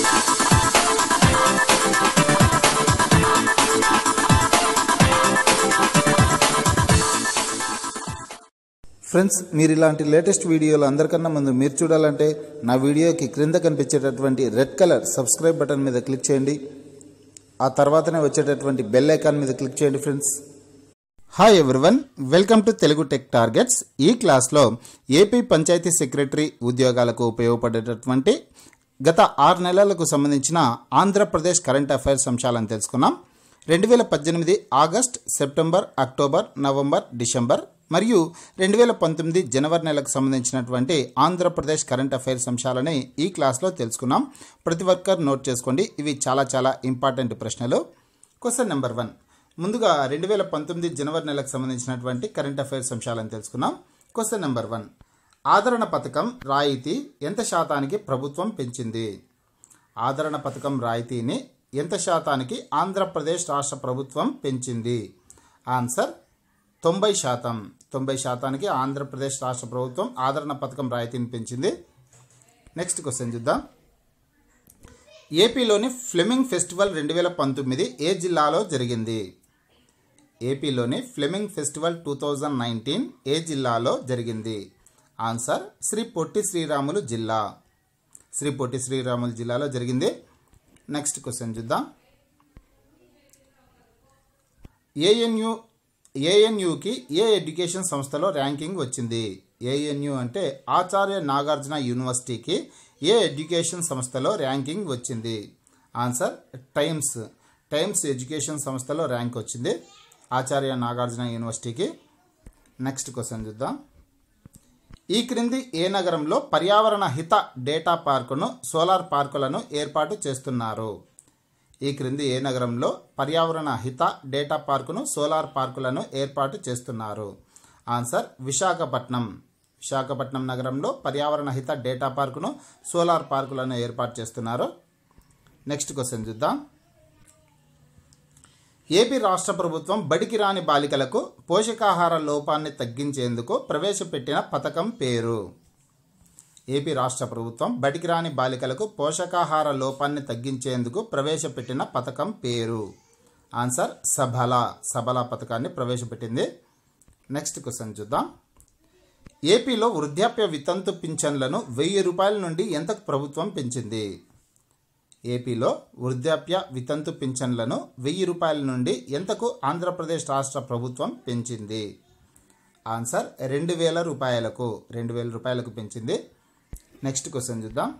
friends మీరు ఇలాంటి latest వీడియోలు అందరికన్నా ముందు మీరు చూడాలంటే నా వీడియోకి క్రింద కనిపించేటటువంటి రెడ్ కలర్ సబ్స్క్రైబ్ బటన్ మీద క్లిక్ చేయండి ఆ తర్వాతనే వచ్చేటటువంటి బెల్ ఐకాన్ మీద క్లిక్ చేయండి friends hi everyone welcome to Telugu tech targets ఈ క్లాస్లో ఏపీ పంచాయతీ సెక్రటరీ ఉద్యోగాలకు ఉపయోగపడేటటువంటి గత ఆరు నెలలకు సంబంధించిన ఆంధ్రప్రదేశ్ కరెంట్ అఫైర్స్ అంశాలను తెలుసుకున్నాం రెండు వేల పద్దెనిమిది August September October November December మరియు రెండు వేల పంతొమ్మిది జనవరి నెలకు సంబంధించినటువంటి ఆంధ్రప్రదేశ్ కరెంట్ అఫైర్స్ అంశాలని ఈ క్లాస్లో తెలుసుకున్నాం ప్రతి ఒక్కరు నోట్ చేసుకోండి ఇవి చాలా చాలా ఇంపార్టెంట్ ప్రశ్నలు క్వశ్చన్ నెంబర్ వన్ ముందుగా రెండు వేల పంతొమ్మిది జనవరి నెలకు సంబంధించినటువంటి కరెంట్ అఫైర్స్ అంశాలను తెలుసుకున్నాం క్వశ్చన్ నెంబర్ వన్ ఆదరణ పథకం రాయితీ ఎంత శాతానికి ప్రభుత్వం పెంచింది ఆదరణ పథకం రాయితీని ఎంత శాతానికి ఆంధ్రప్రదేశ్ రాష్ట్ర ప్రభుత్వం పెంచింది ఆన్సర్ తొంభై శాతం తొంభై శాతానికి ఆంధ్రప్రదేశ్ రాష్ట్ర ప్రభుత్వం ఆదరణ పథకం రాయితీని పెంచింది నెక్స్ట్ క్వశ్చన్ చూద్దాం ఏపీలోని ఫ్లెమింగ్ ఫెస్టివల్ రెండు వేల పంతొమ్మిది ఏ జిల్లాలో జరిగింది ఏపీలోని flamingo festival two thousand nineteen ఏ జిల్లాలో జరిగింది ఆన్సర్ శ్రీ పొట్టి శ్రీరాములు జిల్లా శ్రీ పొట్టి శ్రీరాములు జిల్లాలో జరిగింది నెక్స్ట్ క్వశ్చన్ చూద్దాం ఏఎన్యు ఏఎన్యుకి ఏ ఎడ్యుకేషన్ సంస్థలో ర్యాంకింగ్ వచ్చింది ఏఎన్యు అంటే ఆచార్య నాగార్జున యూనివర్సిటీకి ఏ ఎడ్యుకేషన్ సంస్థలో ర్యాంకింగ్ వచ్చింది ఆన్సర్ టైమ్స్ టైమ్స్ ఎడ్యుకేషన్ సంస్థలో ర్యాంక్ వచ్చింది ఆచార్య నాగార్జున యూనివర్సిటీకి నెక్స్ట్ క్వశ్చన్ చూద్దాం ఈ క్రింది ఏ నగరంలో పర్యావరణ హిత డేటా పార్కును సోలార్ పార్కులను ఏర్పాటు చేస్తున్నారు ఈ క్రింది ఏ నగరంలో పర్యావరణ హిత డేటా పార్కును సోలార్ పార్కులను ఏర్పాటు చేస్తున్నారు ఆన్సర్ విశాఖపట్నం విశాఖపట్నం నగరంలో పర్యావరణ హిత డేటా పార్కును సోలార్ పార్కులను ఏర్పాటు చేస్తున్నారు నెక్స్ట్ క్వశ్చన్ చూద్దాం ఏపీ రాష్ట్ర ప్రభుత్వం బడికి రాని బాలికలకు పోషకాహార లోపాన్ని తగ్గించేందుకు ప్రవేశపెట్టిన పథకం పేరు ఏపీ రాష్ట్ర ప్రభుత్వం బడికి రాని బాలికలకు పోషకాహార లోపాన్ని తగ్గించేందుకు ప్రవేశపెట్టిన పథకం పేరు ఆన్సర్ సబల సబల పథకాన్ని ప్రవేశపెట్టింది నెక్స్ట్ క్వశ్చన్ చూద్దాం ఏపీలో వృద్ధాప్య వితంతు పింఛన్లను వెయ్యి రూపాయల నుండి ఎంతకు ప్రభుత్వం పెంచింది ఏపీలో వృద్ధాప్య వితంతు పింఛన్లను వెయ్యి రూపాయల నుండి ఎంతకు ఆంధ్రప్రదేశ్ రాష్ట్ర ప్రభుత్వం పెంచింది ఆన్సర్ రెండు వేల రూపాయలకు రెండు వేల రూపాయలకు పెంచింది నెక్స్ట్ క్వశ్చన్ చూద్దాం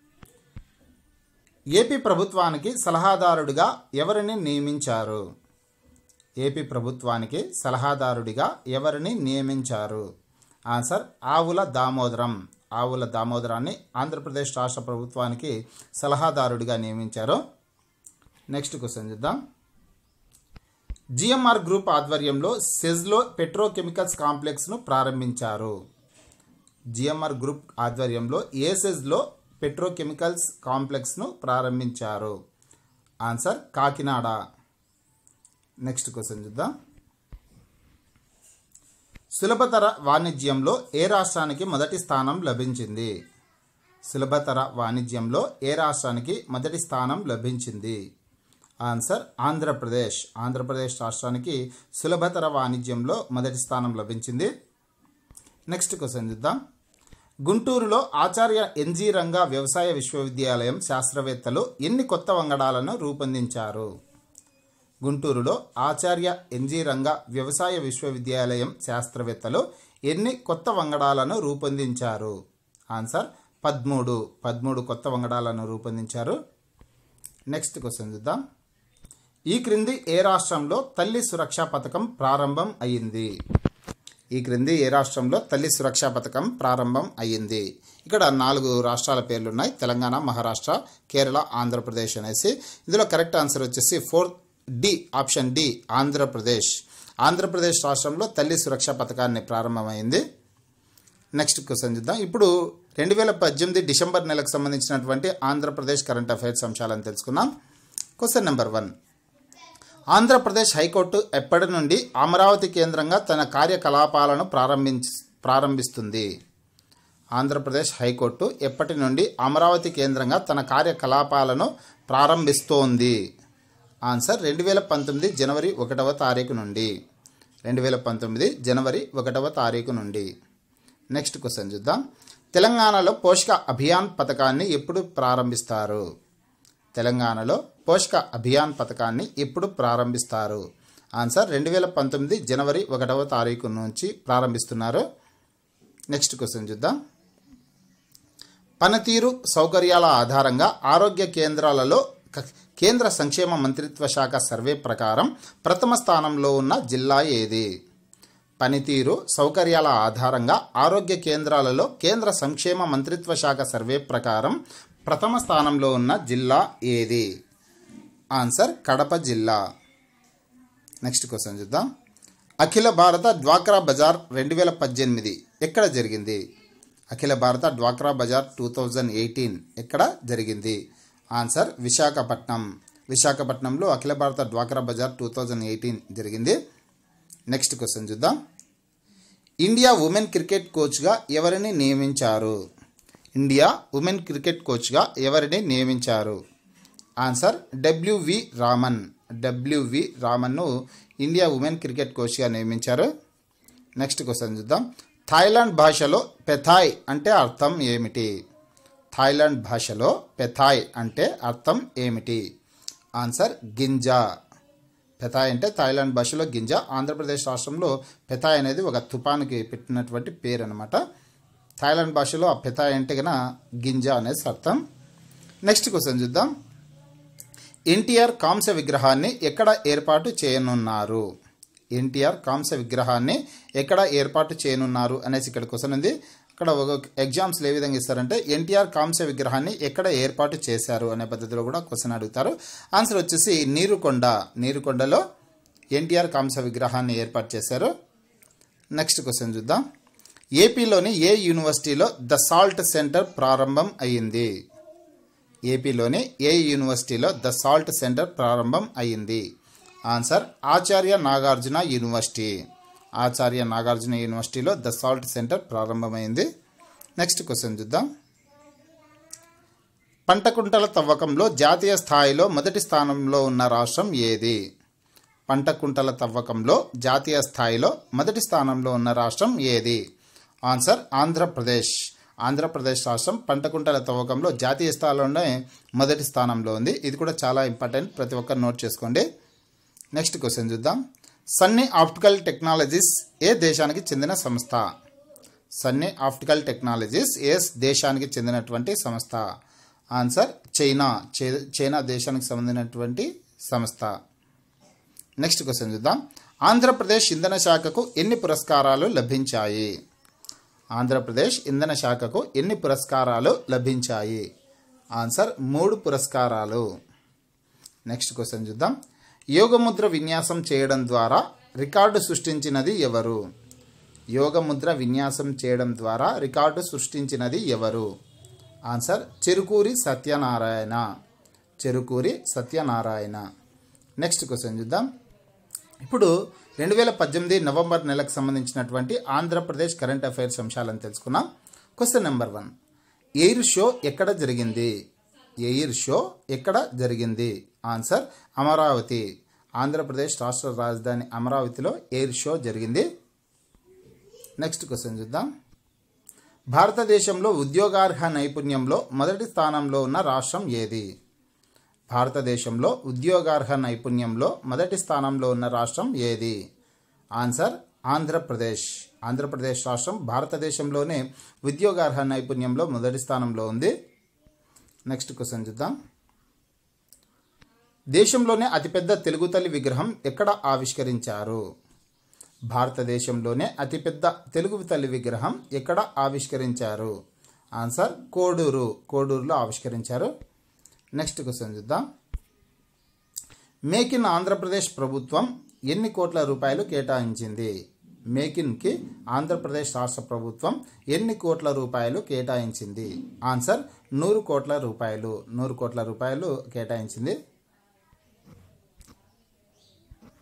ఏపీ ప్రభుత్వానికి సలహాదారుడిగా ఎవరిని నియమించారు ఏపీ ప్రభుత్వానికి సలహాదారుడిగా ఎవరిని నియమించారు ఆన్సర్ ఆవుల దామోదరం ఆవుల దామోదరాన్ని ఆంధ్రప్రదేశ్ రాష్ట్ర ప్రభుత్వానికి సలహాదారుడిగా నియమించారు నెక్స్ట్ క్వశ్చన్ చూద్దాం జిఎంఆర్ గ్రూప్ ఆధ్వర్యంలో సెజ్లో పెట్రోకెమికల్స్ కాంప్లెక్స్ను ప్రారంభించారు జిఎంఆర్ గ్రూప్ ఆధ్వర్యంలో ఏ సెజ్లో పెట్రోకెమికల్స్ కాంప్లెక్స్ను ప్రారంభించారు ఆన్సర్ కాకినాడ నెక్స్ట్ క్వశ్చన్ చూద్దాం సులభతర వాణిజ్యంలో ఏ రాష్ట్రానికి మొదటి స్థానం లభించింది సులభతర వాణిజ్యంలో ఏ రాష్ట్రానికి మొదటి స్థానం లభించింది ఆన్సర్ ఆంధ్రప్రదేశ్ ఆంధ్రప్రదేశ్ రాష్ట్రానికి సులభతర వాణిజ్యంలో మొదటి స్థానం లభించింది నెక్స్ట్ క్వశ్చన్ చూద్దాం గుంటూరులో ఆచార్య ఎన్జీ రంగా వ్యవసాయ విశ్వవిద్యాలయం శాస్త్రవేత్తలు ఎన్ని కొత్త వంగడాలను రూపొందించారు గుంటూరులో ఆచార్య ఎన్జీ రంగా వ్యవసాయ విశ్వవిద్యాలయం శాస్త్రవేత్తలు ఎన్ని కొత్త వంగడాలను రూపొందించారు ఆన్సర్ పదమూడు పదమూడు కొత్త వంగడాలను రూపొందించారు నెక్స్ట్ క్వశ్చన్ చూద్దాం ఈ క్రింది ఏ రాష్ట్రంలో తల్లి సురక్షా పథకం ప్రారంభం అయ్యింది ఈ క్రింది ఏ రాష్ట్రంలో తల్లి సురక్షా పథకం ప్రారంభం అయ్యింది ఇక్కడ నాలుగు రాష్ట్రాల పేర్లు ఉన్నాయి తెలంగాణ మహారాష్ట్ర కేరళ ఆంధ్రప్రదేశ్ అనేసి ఇందులో కరెక్ట్ ఆన్సర్ వచ్చేసి four D option D Andhra Pradesh Andhra Pradesh రాష్ట్రంలో తల్లి సురక్ష పథకాన్ని ప్రారంభమైంది నెక్స్ట్ క్వశ్చన్ చూద్దాం ఇప్పుడు రెండు వేల పద్దెనిమిది డిసెంబర్ నెలకు సంబంధించినటువంటి ఆంధ్రప్రదేశ్ కరెంట్ అఫైర్స్ అంశాలను తెలుసుకుందాం question number one Andhra Pradesh high court ఎప్పటి నుండి అమరావతి కేంద్రంగా తన కార్యకలాపాలను ప్రారంభించి ప్రారంభిస్తుంది ఆంధ్రప్రదేశ్ హైకోర్టు ఎప్పటి నుండి అమరావతి కేంద్రంగా తన కార్యకలాపాలను ప్రారంభిస్తోంది ఆన్సర్ రెండు వేల పంతొమ్మిది జనవరి ఒకటవ తారీఖు నుండి రెండు వేల పంతొమ్మిది జనవరి ఒకటవ తారీఖు నుండి నెక్స్ట్ క్వశ్చన్ చూద్దాం తెలంగాణలో పోషక అభియాన్ పథకాన్ని ఎప్పుడు ప్రారంభిస్తారు తెలంగాణలో పోషక అభియాన్ పథకాన్ని ఎప్పుడు ప్రారంభిస్తారు ఆన్సర్ రెండు వేల పంతొమ్మిది జనవరి ఒకటవ తారీఖు నుంచి ప్రారంభిస్తున్నారు నెక్స్ట్ క్వశ్చన్ చూద్దాం పనితీరు సౌకర్యాల ఆధారంగా ఆరోగ్య కేంద్రాలలో క- కేంద్ర సంక్షేమ మంత్రిత్వ శాఖ సర్వే ప్రకారం ప్రథమ స్థానంలో ఉన్న జిల్లా ఏది పనితీరు సౌకర్యాల ఆధారంగా ఆరోగ్య కేంద్రాలలో కేంద్ర సంక్షేమ మంత్రిత్వ శాఖ సర్వే ప్రకారం ప్రథమ స్థానంలో ఉన్న జిల్లా ఏది ఆన్సర్ కడప జిల్లా నెక్స్ట్ క్వశ్చన్ చూద్దాం అఖిల భారత డ్వాక్రా బజార్ రెండు వేల పద్దెనిమిది ఎక్కడ జరిగింది అఖిల భారత డ్వాక్రా బజార్ టూ థౌజండ్ ఎయిటీన్ ఎక్కడ జరిగింది ఆన్సర్ విశాఖపట్నం విశాఖపట్నంలో అఖిల భారత డ్వాక్రా బజార్ టూ థౌజండ్ ఎయిటీన్ జరిగింది నెక్స్ట్ క్వశ్చన్ చూద్దాం ఇండియా ఉమెన్ క్రికెట్ కోచ్గా ఎవరిని నియమించారు ఇండియా ఉమెన్ క్రికెట్ కోచ్గా ఎవరిని నియమించారు ఆన్సర్ డబ్ల్యూవి రామన్ డబ్ల్యూవి రామన్ను ఇండియా ఉమెన్ క్రికెట్ కోచ్గా నియమించారు నెక్స్ట్ క్వశ్చన్ చూద్దాం థాయిలాండ్ భాషలో పెథాయ్ అంటే అర్థం ఏమిటి థాయిలాండ్ భాషలో పెథాయ్ అంటే అర్థం ఏమిటి ఆన్సర్ గింజ పెథాయ్ అంటే థాయిలాండ్ భాషలో గింజ ఆంధ్రప్రదేశ్ రాష్ట్రంలో పెథాయ్ అనేది ఒక తుపానికి పెట్టినటువంటి పేరు అనమాట థాయిలాండ్ భాషలో ఆ పెథాయ్ అంటే కన గింజ అనేది అర్థం నెక్స్ట్ క్వశ్చన్ చూద్దాం ఎన్టీఆర్ కాంస్య విగ్రహాన్ని ఎక్కడ ఏర్పాటు చేయనున్నారు ఎన్టీఆర్ కాంస్య విగ్రహాన్ని ఎక్కడ ఏర్పాటు చేయనున్నారు అనేసి ఇక్కడ క్వశ్చన్ ఉంది అక్కడ ఒక ఎగ్జామ్స్లో ఏ విధంగా ఇస్తారంటే ఎన్టీఆర్ కాంస్య విగ్రహాన్ని ఎక్కడ ఏర్పాటు చేశారు అనే పద్ధతిలో కూడా క్వశ్చన్ అడుగుతారు ఆన్సర్ వచ్చేసి నీరుకొండ నీరుకొండలో ఎన్టీఆర్ కాంస్య విగ్రహాన్ని ఏర్పాటు చేశారు నెక్స్ట్ క్వశ్చన్ చూద్దాం ఏపీలోని ఏ యూనివర్సిటీలో ద సాల్ట్ సెంటర్ ప్రారంభం అయ్యింది ఏపీలోని ఏ యూనివర్సిటీలో ద సాల్ట్ సెంటర్ ప్రారంభం అయ్యింది ఆన్సర్ ఆచార్య నాగార్జున యూనివర్సిటీ ఆచార్య నాగార్జున యూనివర్సిటీలో ద సాల్ట్ సెంటర్ ప్రారంభమైంది నెక్స్ట్ క్వశ్చన్ చూద్దాం పంట కుంటల తవ్వకంలో జాతీయ స్థాయిలో మొదటి స్థానంలో ఉన్న రాష్ట్రం ఏది పంట కుంటల తవ్వకంలో జాతీయ స్థాయిలో మొదటి స్థానంలో ఉన్న రాష్ట్రం ఏది ఆన్సర్ ఆంధ్రప్రదేశ్ ఆంధ్రప్రదేశ్ రాష్ట్రం పంట కుంటల తవ్వకంలో జాతీయ స్థాయిలోనే మొదటి స్థానంలో ఉంది ఇది కూడా చాలా ఇంపార్టెంట్ ప్రతి ఒక్కరు నోట్ చేసుకోండి నెక్స్ట్ క్వశ్చన్ చూద్దాం సన్నీ ఆప్టికల్ టెక్నాలజీస్ ఏ దేశానికి చెందిన సంస్థ సన్నీ ఆప్టికల్ టెక్నాలజీస్ ఏ దేశానికి చెందినటువంటి సంస్థ ఆన్సర్ చైనా చై- చైనా దేశానికి సంబంధించినటువంటి సంస్థ నెక్స్ట్ క్వశ్చన్ చూద్దాం ఆంధ్రప్రదేశ్ ఇంధన శాఖకు ఎన్ని పురస్కారాలు లభించాయి ఆంధ్రప్రదేశ్ ఇంధన శాఖకు ఎన్ని పురస్కారాలు లభించాయి ఆన్సర్ మూడు పురస్కారాలు నెక్స్ట్ క్వశ్చన్ చూద్దాం యోగముద్ర విన్యాసం చేయడం ద్వారా రికార్డు సృష్టించినది ఎవరు యోగముద్ర విన్యాసం చేయడం ద్వారా రికార్డు సృష్టించినది ఎవరు answer Cherukuri Satyanarayana Cherukuri Satyanarayana next question చూద్దాం ఇప్పుడు రెండు వేల పద్దెనిమిది నవంబర్ నెలకు సంబంధించినటువంటి ఆంధ్రప్రదేశ్ కరెంట్ అఫైర్స్ అంశాలను తెలుసుకున్నాం question number one air show ఎక్కడ జరిగింది ఎయిర్ షో ఎక్కడ జరిగింది ఆన్సర్ అమరావతి ఆంధ్రప్రదేశ్ రాష్ట్ర రాజధాని అమరావతిలో ఎయిర్ షో జరిగింది నెక్స్ట్ క్వశ్చన్ చూద్దాం భారతదేశంలో ఉద్యోగార్హ నైపుణ్యంలో మొదటి స్థానంలో ఉన్న రాష్ట్రం ఏది భారతదేశంలో ఉద్యోగార్హ నైపుణ్యంలో మొదటి స్థానంలో ఉన్న రాష్ట్రం ఏది ఆన్సర్ ఆంధ్రప్రదేశ్ ఆంధ్రప్రదేశ్ రాష్ట్రం భారతదేశంలోనే ఉద్యోగార్హ నైపుణ్యంలో మొదటి స్థానంలో ఉంది నెక్స్ట్ క్వశ్చన్ చూద్దాం దేశంలోనే అతిపెద్ద తెలుగు తల్లి విగ్రహం ఎక్కడ ఆవిష్కరించారు భారతదేశంలోనే అతిపెద్ద తెలుగు తల్లి విగ్రహం ఎక్కడ ఆవిష్కరించారు ఆన్సర్ కోడూరు కోడూరులో ఆవిష్కరించారు నెక్స్ట్ క్వశ్చన్ చూద్దాం మేక్ ఇన్ ఆంధ్రప్రదేశ్ ప్రభుత్వం ఎన్ని కోట్ల రూపాయలు కేటాయించింది మేక్ ఇన్కి ఆంధ్రప్రదేశ్ రాష్ట్ర ప్రభుత్వం ఎన్ని కోట్ల రూపాయలు కేటాయించింది ఆన్సర్ నూరు కోట్ల రూపాయలు నూరు కోట్ల రూపాయలు కేటాయించింది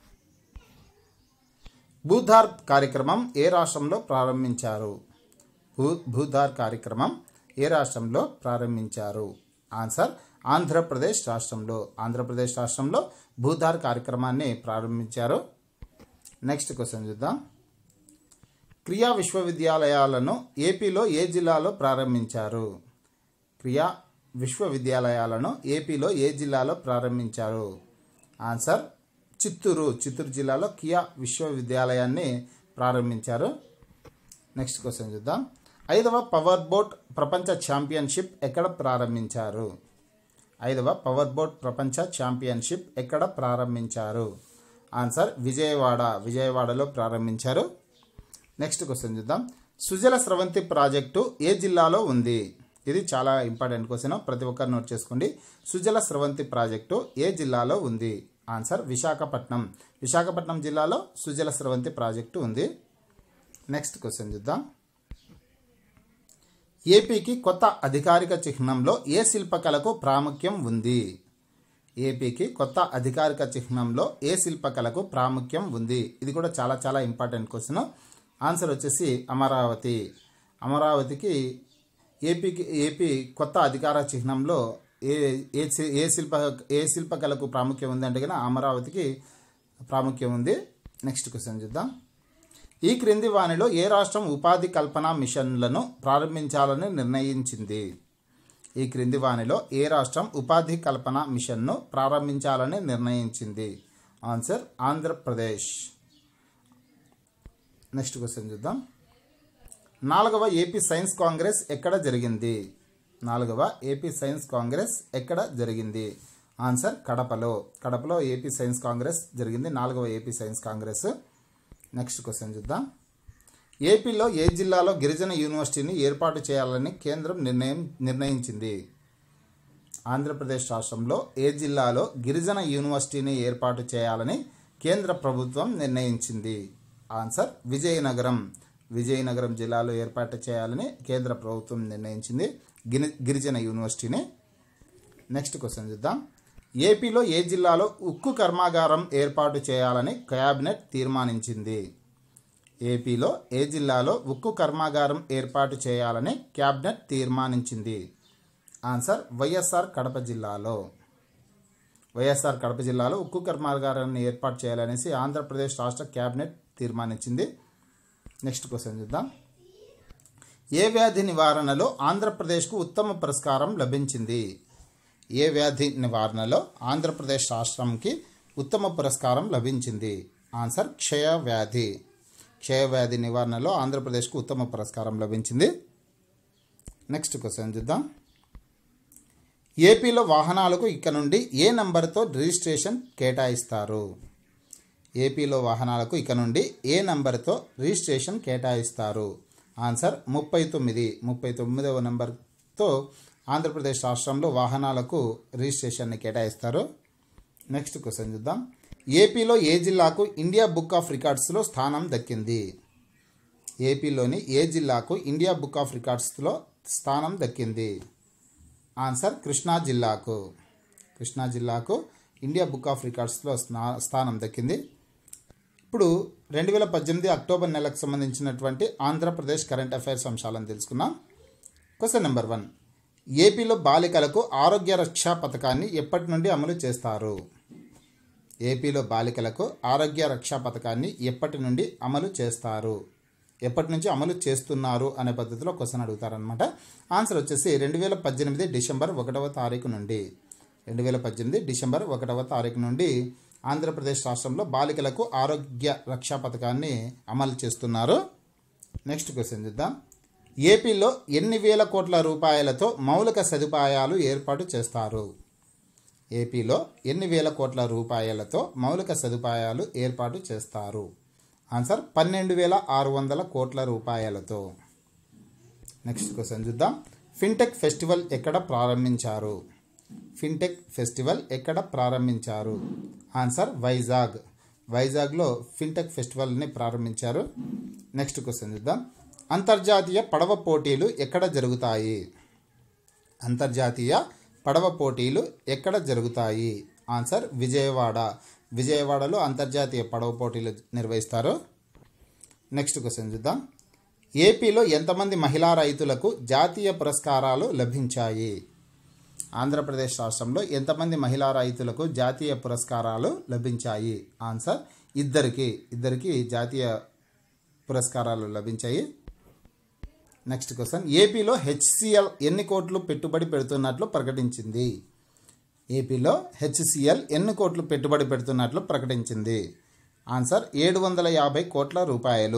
భూధార్ కార్యక్రమం ఏ రాష్ట్రంలో ప్రారంభించారు భూ భూధార్ కార్యక్రమం ఏ రాష్ట్రంలో ప్రారంభించారు ఆన్సర్ ఆంధ్రప్రదేశ్ రాష్ట్రంలో ఆంధ్రప్రదేశ్ రాష్ట్రంలో భూధార్ కార్యక్రమాన్ని ప్రారంభించారు నెక్స్ట్ క్వశ్చన్ చూద్దాం క్రియా విశ్వవిద్యాలయాలను ఏపీలో ఏ జిల్లాలో ప్రారంభించారు క్రియా విశ్వవిద్యాలయాలను ఏపీలో ఏ జిల్లాలో ప్రారంభించారు ఆన్సర్ చిత్తూరు చిత్తూరు జిల్లాలో కియా విశ్వవిద్యాలయాన్ని ప్రారంభించారు నెక్స్ట్ క్వశ్చన్ చూద్దాం ఐదవ పవర్ బోట్ ప్రపంచ ఛాంపియన్షిప్ ఎక్కడ ప్రారంభించారు ఐదవ పవర్ బోట్ ప్రపంచ ఛాంపియన్షిప్ ఎక్కడ ప్రారంభించారు ఆన్సర్ విజయవాడ విజయవాడలో ప్రారంభించారు నెక్స్ట్ క్వశ్చన్ చూద్దాం సుజల స్రవంతి ప్రాజెక్టు ఏ జిల్లాలో ఉంది ఇది చాలా ఇంపార్టెంట్ క్వశ్చన్ ప్రతి ఒక్కరు నోట్ చేసుకోండి సుజల స్రవంతి ప్రాజెక్టు ఏ జిల్లాలో ఉంది ఆన్సర్ విశాఖపట్నం విశాఖపట్నం జిల్లాలో సుజల స్రవంతి ప్రాజెక్టు ఉంది నెక్స్ట్ క్వశ్చన్ చూద్దాం ఏపీకి కొత్త అధికారిక చిహ్నంలో ఏ శిల్పకళకు ప్రాముఖ్యం ఉంది ఏపీకి కొత్త అధికారిక చిహ్నంలో ఏ శిల్పకళకు ప్రాముఖ్యం ఉంది ఇది కూడా చాలా చాలా ఇంపార్టెంట్ క్వశ్చన్ ఆన్సర్ వచ్చేసి అమరావతి అమరావతికి ఏపీకి ఏపీ కొత్త అధికార చిహ్నంలో ఏ ఏ శి- ఏ శిల్ప ఏ శిల్పకళకు ప్రాముఖ్యం ఉంది అంటే కనుక అమరావతికి ప్రాముఖ్యం ఉంది నెక్స్ట్ క్వశ్చన్ చూద్దాం ఈ క్రింది వానిలో ఏ రాష్ట్రం ఉపాధి కల్పన మిషన్లను ప్రారంభించాలని నిర్ణయించింది ఈ క్రింది వానిలో ఏ రాష్ట్రం ఉపాధి కల్పన మిషన్ను ప్రారంభించాలని నిర్ణయించింది ఆన్సర్ ఆంధ్రప్రదేశ్ నెక్స్ట్ క్వశ్చన్ చూద్దాం నాలుగవ ఏపీ సైన్స్ కాంగ్రెస్ ఎక్కడ జరిగింది నాలుగవ ఏపీ సైన్స్ కాంగ్రెస్ ఎక్కడ జరిగింది ఆన్సర్ కడపలో కడపలో ఏపీ సైన్స్ కాంగ్రెస్ జరిగింది నాలుగవ AP science congress next question చూద్దాం ఏపీలో ఏ జిల్లాలో గిరిజన యూనివర్సిటీని ఏర్పాటు చేయాలని కేంద్రం నిర్ణయం నిర్ణయించింది ఆంధ్రప్రదేశ్ రాష్ట్రంలో ఏ జిల్లాలో గిరిజన యూనివర్సిటీని ఏర్పాటు చేయాలని కేంద్ర ప్రభుత్వం నిర్ణయించింది ఆన్సర్ విజయనగరం విజయనగరం జిల్లాలో ఏర్పాటు చేయాలని కేంద్ర ప్రభుత్వం నిర్ణయించింది గిరి గిరిజన యూనివర్సిటీని నెక్స్ట్ క్వశ్చన్ చూద్దాం ఏపీలో ఏ జిల్లాలో ఉక్కు కర్మాగారం ఏర్పాటు చేయాలని క్యాబినెట్ తీర్మానించింది ఏపీలో ఏ జిల్లాలో ఉక్కు కర్మాగారం ఏర్పాటు చేయాలని క్యాబినెట్ తీర్మానించింది ఆన్సర్ వైఎస్ఆర్ కడప జిల్లాలో వైఎస్ఆర్ కడప జిల్లాలో ఉక్కు కర్మాగారాన్ని ఏర్పాటు చేయాలనేసి ఆంధ్రప్రదేశ్ రాష్ట్ర క్యాబినెట్ తీర్మానించింది నెక్స్ట్ క్వశ్చన్ చూద్దాం ఏ వ్యాధి నివారణలో ఆంధ్రప్రదేశ్కు ఉత్తమ పురస్కారం లభించింది ఏ వ్యాధి నివారణలో ఆంధ్రప్రదేశ్ రాష్ట్రంకి ఉత్తమ పురస్కారం లభించింది ఆన్సర్ క్షయ వ్యాధి క్షయ వ్యాధి నివారణలో ఆంధ్రప్రదేశ్కు ఉత్తమ పురస్కారం లభించింది నెక్స్ట్ క్వశ్చన్ చూద్దాం ఏపీలో వాహనాలకు ఇక నుండి ఏ నంబర్తో రిజిస్ట్రేషన్ కేటాయిస్తారు ఏపీలో వాహనాలకు ఇక నుండి ఏ నంబర్తో రిజిస్ట్రేషన్ కేటాయిస్తారు ఆన్సర్ ముప్పై తొమ్మిది ముప్పై తొమ్మిదవ నంబర్తో ఆంధ్రప్రదేశ్ రాష్ట్రంలో వాహనాలకు రిజిస్ట్రేషన్ని కేటాయిస్తారు నెక్స్ట్ క్వశ్చన్ చూద్దాం ఏపీలో ఏ జిల్లాకు ఇండియా బుక్ ఆఫ్ రికార్డ్స్లో స్థానం దక్కింది ఏపీలోని ఏ జిల్లాకు ఇండియా బుక్ ఆఫ్ రికార్డ్స్లో స్థానం దక్కింది ఆన్సర్ కృష్ణా జిల్లాకు కృష్ణా జిల్లాకు ఇండియా బుక్ ఆఫ్ రికార్డ్స్లో స్నా- స్థానం దక్కింది ఇప్పుడు రెండు వేల పద్దెనిమిది అక్టోబర్ నెలకు సంబంధించినటువంటి ఆంధ్రప్రదేశ్ కరెంట్ అఫైర్స్ అంశాలను తెలుసుకుందాం క్వశ్చన్ నెంబర్ వన్ ఏపీలో బాలికలకు ఆరోగ్య రక్షా పథకాన్ని ఎప్పటి నుండి అమలు చేస్తారు ఏపీలో బాలికలకు ఆరోగ్య రక్షా పథకాన్ని ఎప్పటి నుండి అమలు చేస్తారు ఎప్పటి నుంచి అమలు చేస్తున్నారు అనే పద్ధతిలో క్వశ్చన్ అడుగుతారనమాట ఆన్సర్ వచ్చేసి రెండు వేల పద్దెనిమిది డిసెంబర్ ఒకటవ తారీఖు నుండి రెండు వేల పద్దెనిమిది డిసెంబర్ ఒకటవ తారీఖు నుండి ఆంధ్రప్రదేశ్ రాష్ట్రంలో బాలికలకు ఆరోగ్య రక్షా పథకాన్ని అమలు చేస్తున్నారు నెక్స్ట్ క్వశ్చన్ చూద్దాం ఏపీలో ఎన్ని వేల కోట్ల రూపాయలతో మౌలిక సదుపాయాలు ఏర్పాటు చేస్తారు ఏపీలో ఎన్ని వేల కోట్ల రూపాయలతో మౌలిక సదుపాయాలు ఏర్పాటు చేస్తారు ఆన్సర్ పన్నెండు వేల ఆరు వందల కోట్ల రూపాయలతో నెక్స్ట్ క్వశ్చన్ చూద్దాం ఫిన్టెక్ ఫెస్టివల్ ఎక్కడ ప్రారంభించారు ఫిన్టెక్ ఫెస్టివల్ ఎక్కడ ప్రారంభించారు ఆన్సర్ వైజాగ్ వైజాగ్లో ఫిన్టెక్ ఫెస్టివల్ని ప్రారంభించారు నెక్స్ట్ క్వశ్చన్ చూద్దాం అంతర్జాతీయ పడవ పోటీలు ఎక్కడ జరుగుతాయి అంతర్జాతీయ పడవ పోటీలు ఎక్కడ జరుగుతాయి ఆన్సర్ విజయవాడ విజయవాడలో అంతర్జాతీయ పడవ పోటీలు నిర్వహిస్తారు నెక్స్ట్ క్వశ్చన్ చూద్దాం ఏపీలో ఎంతమంది మహిళా రైతులకు జాతీయ పురస్కారాలు లభించాయి ఆంధ్రప్రదేశ్ రాష్ట్రంలో ఎంతమంది మహిళా రైతులకు జాతీయ పురస్కారాలు లభించాయి ఆన్సర్ ఇద్దరికి ఇద్దరికి జాతీయ పురస్కారాలు లభించాయి నెక్స్ట్ క్వశ్చన్ ఏపీలో హెచ్సిఎల్ ఎన్ని కోట్లు పెట్టుబడి పెడుతున్నట్లు ప్రకటించింది ఏపీలో హెచ్సిఎల్ ఎన్ని కోట్లు పెట్టుబడి పెడుతున్నట్లు ప్రకటించింది ఆన్సర్ ఏడు వందల యాభై కోట్ల రూపాయలు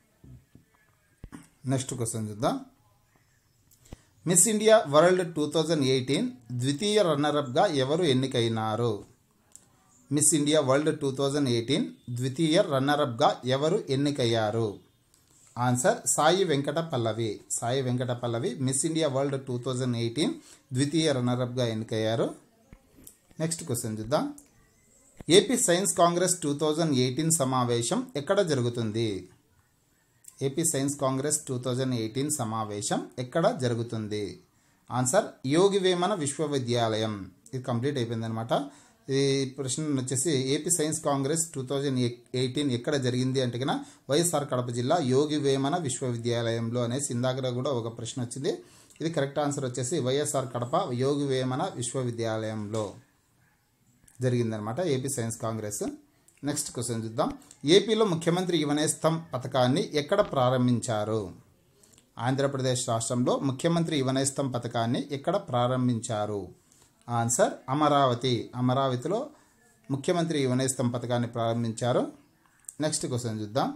నెక్స్ట్ క్వశ్చన్ చూద్దాం Miss India World two thousand eighteen ద్వితీయ రన్నరప్గా ఎవరు ఎన్నికైనారు Miss India World two thousand eighteen ద్వితీయ రన్నరప్గా ఎవరు ఎన్నికయ్యారు answer Sai Venkata Pallavi Sai Venkata Pallavi Miss India World two thousand eighteen ద్వితీయ రన్నరప్గా ఎన్నికయ్యారు నెక్స్ట్ క్వశ్చన్ చూద్దాం AP science congress two thousand eighteen సమావేశం ఎక్కడ జరుగుతుంది AP science congress two thousand eighteen సమావేశం ఎక్కడ జరుగుతుంది ఆన్సర్ యోగి వేమన విశ్వవిద్యాలయం ఇది కంప్లీట్ అయిపోయిందనమాట ఈ ప్రశ్న వచ్చేసి AP science congress two thousand eighteen ఎక్కడ జరిగింది అంటే కన్నా వైఎస్ఆర్ కడప జిల్లా యోగి వేమన విశ్వవిద్యాలయంలో అనేసి ఇందాక కూడా ఒక ప్రశ్న వచ్చింది ఇది కరెక్ట్ ఆన్సర్ వచ్చేసి వైఎస్ఆర్ కడప యోగి వేమన విశ్వవిద్యాలయంలో జరిగిందనమాట AP science congress next question చూద్దాం ఏపీలో ముఖ్యమంత్రి యువనేస్తం పథకాన్ని ఎక్కడ ప్రారంభించారు ఆంధ్రప్రదేశ్ రాష్ట్రంలో ముఖ్యమంత్రి యువనేస్తం పథకాన్ని ఎక్కడ ప్రారంభించారు ఆన్సర్ అమరావతి అమరావతిలో ముఖ్యమంత్రి యువనేస్తం పథకాన్ని ప్రారంభించారు నెక్స్ట్ క్వశ్చన్ చూద్దాం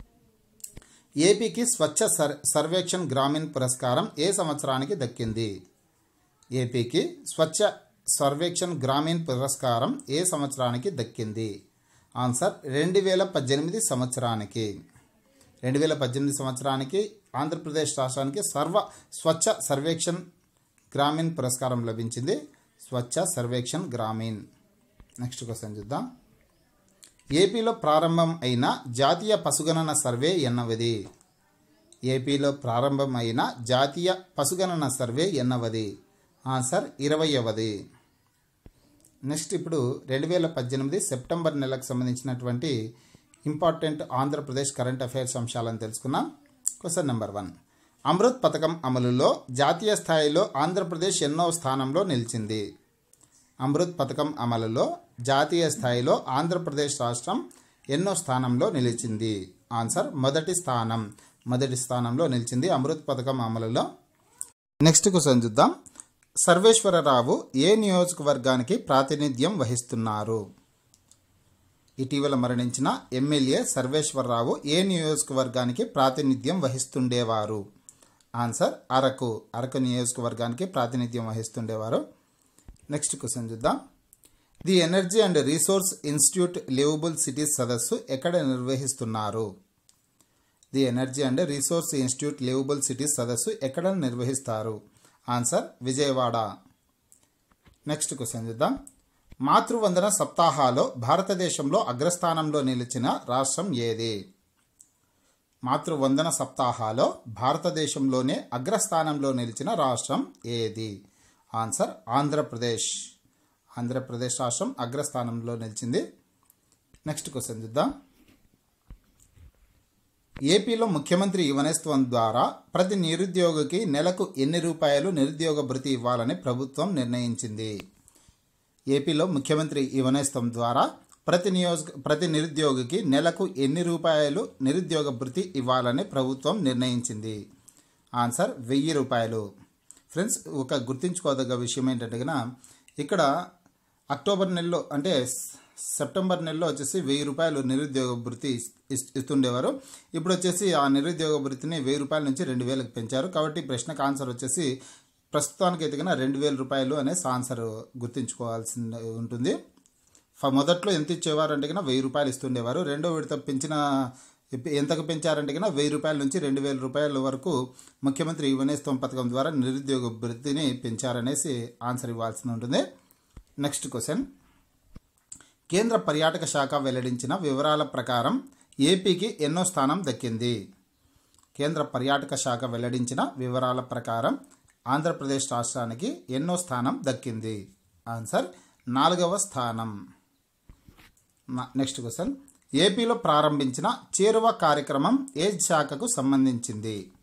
ఏపీకి స్వచ్ఛ సర్ సర్వేక్షణ్ గ్రామీణ్ పురస్కారం ఏ సంవత్సరానికి దక్కింది ఏపీకి స్వచ్ఛ సర్వేక్షణ్ గ్రామీణ్ పురస్కారం ఏ సంవత్సరానికి దక్కింది ఆన్సర్ రెండు వేల పద్దెనిమిది సంవత్సరానికి రెండు వేల పద్దెనిమిది సంవత్సరానికి ఆంధ్రప్రదేశ్ రాష్ట్రానికి సర్వ స్వచ్ఛ సర్వేక్షణ్ గ్రామీణ్ పురస్కారం లభించింది స్వచ్ఛ సర్వేక్షణ్ గ్రామీణ్ నెక్స్ట్ క్వశ్చన్ చూద్దాం ఏపీలో ప్రారంభం అయిన జాతీయ పశుగణన సర్వే ఎన్నవది ఏపీలో ప్రారంభం అయిన జాతీయ పశుగణన సర్వే ఎన్నవది ఆన్సర్ ఇరవయవది నెక్స్ట్ ఇప్పుడు రెండు వేల పద్దెనిమిది సెప్టెంబర్ నెలకు సంబంధించినటువంటి ఇంపార్టెంట్ ఆంధ్రప్రదేశ్ కరెంట్ అఫైర్స్ అంశాలను తెలుసుకున్నాం క్వశ్చన్ నెంబర్ వన్ అమృత్ పథకం అమలులో జాతీయ స్థాయిలో ఆంధ్రప్రదేశ్ ఎన్నో స్థానంలో నిలిచింది అమృత్ పథకం అమలులో జాతీయ స్థాయిలో ఆంధ్రప్రదేశ్ రాష్ట్రం ఎన్నో స్థానంలో నిలిచింది ఆన్సర్ మొదటి స్థానం మొదటి స్థానంలో నిలిచింది అమృత్ పథకం అమలులో నెక్స్ట్ క్వశ్చన్ చూద్దాం సర్వేశ్వరరావు ఏ నియోజకవర్గానికి ప్రాతినిధ్యం వహిస్తున్నారు ఇటీవల మరణించిన ఎమ్మెల్యే సర్వేశ్వరరావు ఏ నియోజకవర్గానికి ప్రాతినిధ్యం వహిస్తుండేవారు ఆన్సర్ అరకు అరకు నియోజకవర్గానికి ప్రాతినిధ్యం వహిస్తుండేవారు నెక్స్ట్ క్వశ్చన్ చూద్దాం the energy and resource institute livable cities సదస్సు ఎక్కడ నిర్వహిస్తున్నారు the energy and resource institute livable cities సదస్సు ఎక్కడ నిర్వహిస్తారు ఆన్సర్ విజయవాడ నెక్స్ట్ క్వశ్చన్ చూద్దాం మాతృవందన సప్తాహాలో భారతదేశంలో అగ్రస్థానంలో నిలిచిన రాష్ట్రం ఏది మాతృవందన సప్తాహాలో భారతదేశంలోనే అగ్రస్థానంలో నిలిచిన రాష్ట్రం ఏది ఆన్సర్ ఆంధ్రప్రదేశ్ ఆంధ్రప్రదేశ్ రాష్ట్రం అగ్రస్థానంలో నిలిచింది నెక్స్ట్ క్వశ్చన్ చూద్దాం ఏపీలో ముఖ్యమంత్రి యువనేస్త్వం ద్వారా ప్రతి నిరుద్యోగికి నెలకు ఎన్ని రూపాయలు నిరుద్యోగ భృతి ఇవ్వాలని ప్రభుత్వం నిర్ణయించింది ఏపీలో ముఖ్యమంత్రి యువనేస్తం ద్వారా ప్రతి నియోజక ప్రతి నిరుద్యోగికి నెలకు ఎన్ని రూపాయలు నిరుద్యోగ భృతి ఇవ్వాలని ప్రభుత్వం నిర్ణయించింది ఆన్సర్ వెయ్యి రూపాయలు ఫ్రెండ్స్ ఒక గుర్తుంచుకోదగ్గ విషయం ఏంటంటే కనుక ఇక్కడ అక్టోబర్ నెలలో అంటే సెప్టెంబర్ నెలలో వచ్చేసి వెయ్యి రూపాయలు నిరుద్యోగ భృతి ఇస్- ఇస్తుండేవారు ఇప్పుడు వచ్చేసి ఆ నిరుద్యోగ భృతిని వెయ్యి రూపాయల నుంచి రెండు వేలకు పెంచారు కాబట్టి ఈ ప్రశ్నకు ఆన్సర్ వచ్చేసి ప్రస్తుతానికి అయితే కన్నా రెండు వేల రూపాయలు అనేసి ఆన్సర్ గుర్తుంచుకోవాల్సి ఉంటుంది ఫ- మొదట్లో ఎంత ఇచ్చేవారు అంటే కన్నా వెయ్యి రూపాయలు ఇస్తుండేవారు రెండో విడత పెంచిన ఇప్- ఎంతకు పెంచారంటే కన్నా వెయ్యి రూపాయల నుంచి రెండు వేల రూపాయల వరకు ముఖ్యమంత్రి యువనేస్తం పథకం ద్వారా నిరుద్యోగ భృతిని పెంచారనేసి ఆన్సర్ ఇవ్వాల్సి ఉంటుంది నెక్స్ట్ క్వశ్చన్ కేంద్ర పర్యాటక శాఖ వెల్లడించిన వివరాల ప్రకారం ఏపీకి ఎన్నో స్థానం దక్కింది కేంద్ర పర్యాటక శాఖ వెల్లడించిన వివరాల ప్రకారం ఆంధ్రప్రదేశ్ రాష్ట్రానికి ఎన్నో స్థానం దక్కింది ఆన్సర్ నాలుగవ స్థానం నా- నెక్స్ట్ క్వశ్చన్ ఏపీలో ప్రారంభించిన చేరువ కార్యక్రమం ఏ శాఖకు సంబంధించింది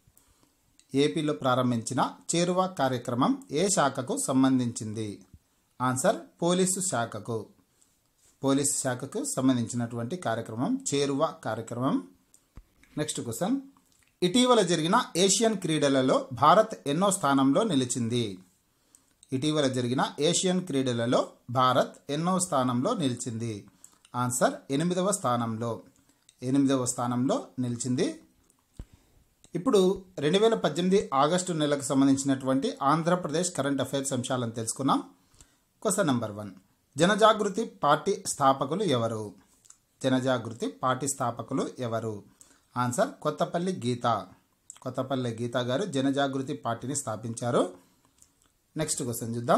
ఏపీలో ప్రారంభించిన చేరువ కార్యక్రమం ఏ శాఖకు సంబంధించింది ఆన్సర్ పోలీసు శాఖకు పోలీసు శాఖకు సంబంధించినటువంటి కార్యక్రమం చేరువ కార్యక్రమం నెక్స్ట్ క్వశ్చన్ ఇటీవల జరిగిన ఏషియన్ క్రీడలలో భారత్ ఎన్నో స్థానంలో నిలిచింది ఇటీవల జరిగిన ఏషియన్ క్రీడలలో భారత్ ఎన్నో స్థానంలో నిలిచింది ఆన్సర్ ఎనిమిదవ స్థానంలో ఎనిమిదవ స్థానంలో నిలిచింది ఇప్పుడు రెండు వేల పద్దెనిమిది ఆగస్టు నెలకు సంబంధించినటువంటి ఆంధ్రప్రదేశ్ కరెంట్ అఫైర్స్ అంశాలను తెలుసుకున్నాం question number one Janajagruthi party స్థాపకులు ఎవరు జనజాగృతి పార్టీ స్థాపకులు ఎవరు ఆన్సర్ కొత్తపల్లి గీత కొత్తపల్లి గీత గారు జనజాగృతి పార్టీని స్థాపించారు నెక్స్ట్ క్వశ్చన్ చూద్దాం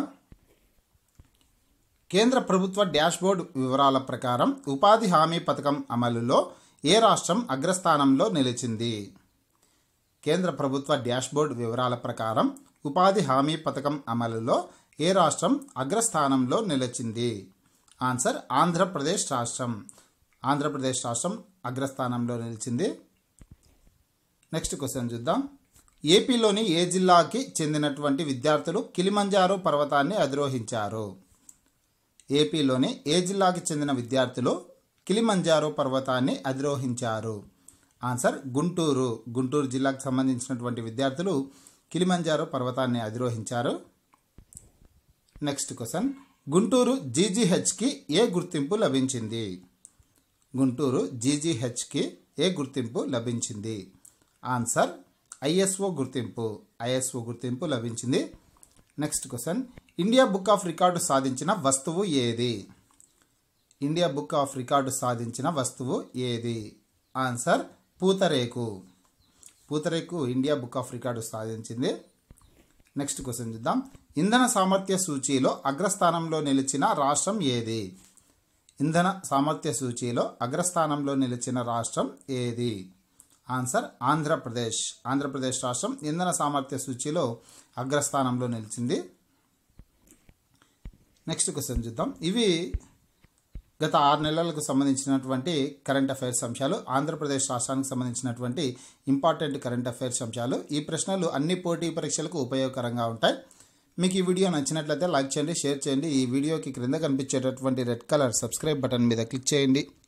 కేంద్ర ప్రభుత్వ డాష్బోర్డ్ వివరాల ప్రకారం ఉపాధి హామీ పథకం అమలులో ఏ రాష్ట్రం అగ్రస్థానంలో నిలిచింది కేంద్ర ప్రభుత్వ డాష్బోర్డ్ వివరాల ప్రకారం ఉపాధి హామీ పథకం అమలులో ఏ రాష్ట్రం అగ్రస్థానంలో నిలిచింది ఆన్సర్ ఆంధ్రప్రదేశ్ రాష్ట్రం ఆంధ్రప్రదేశ్ రాష్ట్రం అగ్రస్థానంలో నిలిచింది నెక్స్ట్ క్వశ్చన్ చూద్దాం ఏపీలోని ఏ జిల్లాకి చెందినటువంటి విద్యార్థులు కిలిమంజారో పర్వతాన్ని అధిరోహించారు ఏపీలోని ఏ జిల్లాకి చెందిన విద్యార్థులు కిలిమంజారో పర్వతాన్ని అధిరోహించారు ఆన్సర్ గుంటూరు గుంటూరు జిల్లాకు సంబంధించినటువంటి విద్యార్థులు కిలిమంజారో పర్వతాన్ని అధిరోహించారు నెక్స్ట్ క్వశ్చన్ గుంటూరు జీజీహెచ్కి ఏ గుర్తింపు లభించింది గుంటూరు జీజీహెచ్కి ఏ గుర్తింపు లభించింది ఆన్సర్ ఐఎస్ఓ గుర్తింపు ఐఎస్ఓ గుర్తింపు లభించింది next question India book of record సాధించిన వస్తువు ఏది ఇండియా బుక్ ఆఫ్ రికార్డు సాధించిన వస్తువు ఏది answer pootharekhu pootharekhu India book of record సాధించింది నెక్స్ట్ క్వశ్చన్ చూద్దాం ఇంధన సామర్థ్య సూచీలో అగ్రస్థానంలో నిలిచిన రాష్ట్రం ఏది ఇంధన సామర్థ్య సూచీలో అగ్రస్థానంలో నిలిచిన రాష్ట్రం ఏది ఆన్సర్ ఆంధ్రప్రదేశ్ ఆంధ్రప్రదేశ్ రాష్ట్రం ఇంధన సామర్థ్య సూచీలో అగ్రస్థానంలో నిలిచింది నెక్స్ట్ క్వశ్చన్ చూద్దాం ఇవి గత ఆరు నెలలకు సంబంధించినటువంటి కరెంట్ అఫైర్స్ అంశాలు ఆంధ్రప్రదేశ్ రాష్ట్రానికి సంబంధించినటువంటి ఇంపార్టెంట్ కరెంట్ అఫైర్స్ అంశాలు ఈ ప్రశ్నలు అన్ని పోటీ పరీక్షలకు ఉపయోగకరంగా ఉంటాయి మీకు ఈ వీడియో నచ్చినట్లయితే లైక్ చేయండి షేర్ చేయండి ఈ వీడియోకి క్రింద కనిపించేటటువంటి రెడ్ కలర్ సబ్స్క్రైబ్ బటన్ మీద క్లిక్ చేయండి